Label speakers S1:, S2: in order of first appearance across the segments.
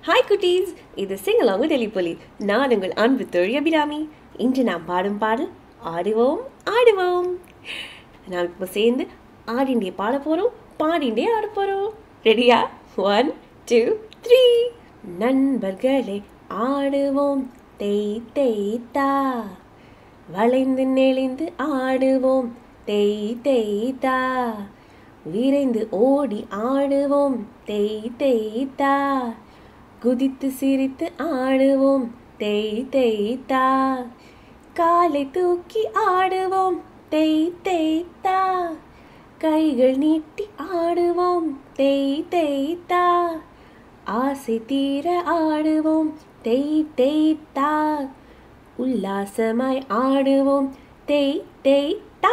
S1: hi குட்டீஸ் இது சிங்கலாங்க டெலிபொலி நான் உங்கள் அன்பு தோழி அபிராமி இன்று நாம் பாடும் பாடல் ஆடுவோம் ஆடுவோம் நாம் இப்போ சேர்ந்து ஆடிண்டே பாட போகிறோம் பாடிண்டே ஆட போகிறோம் ரெடியா ஒன் டூ த்ரீ நண்பர்களே ஆடுவோம் தேய் தேய் தா வளைந்து நெளிந்து ஆடுவோம் தேய் தேய் தா விரைந்து ஓடி ஆடுவோம் தேய் தேய் தா குதித்து சிரித்து ஆடுவோம் தேய் தேய் தா காலை தூக்கி ஆடுவோம் தேய் தேய் தா கைகள் நீட்டி ஆடுவோம் தேய் தேய் தா ஆசை தீர ஆடுவோம் தேய் தேய் தா உல்லாசமாய் ஆடுவோம் தேய் தேய் தா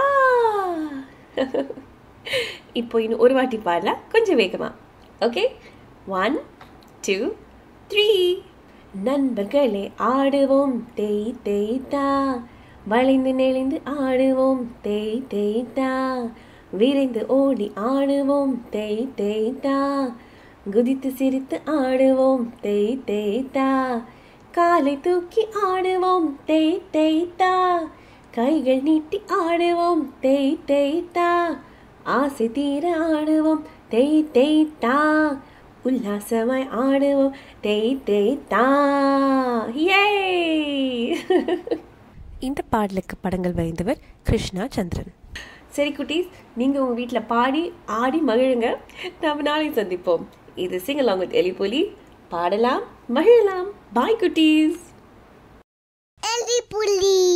S1: இப்போ இன்னும் ஒரு வாட்டி பாடலாம் கொஞ்சம் வேகமா ஓகே ஒன் டூ த்ரீ நண்பர்களே ஆடுவோம் தேய் தேய் தா வளைந்து நெளிந்து ஆடுவோம் தேய் தேய் தா விரைந்து ஓடி ஆடுவோம் தேய் தேய் தா குதித்து சிரித்து ஆடுவோம் தேய் தேய் தா காலை தூக்கி ஆடுவோம் தேய் தேய் தா கைகள் நீட்டி ஆடுவோம் தேய் தேய் தா ஆசை தீர ஆடுவோம் தேய் தேய் தா உல்லாசமாய் ஆடுவோம் தேய் தேய் தா ஏ இந்த பாடலுக்கு படங்கள் வரைந்தவர் கிருஷ்ணா சந்திரன் சரி குட்டீஸ் நீங்கள் உங்கள் வீட்டில் பாடி ஆடி மகிழுங்க நம்ம நாளை சந்திப்போம் இது சிங்கலாங் வித் எலிபொலி பாடலாம் மகிழலாம் பாய் குட்டீஸ்
S2: எலி புலி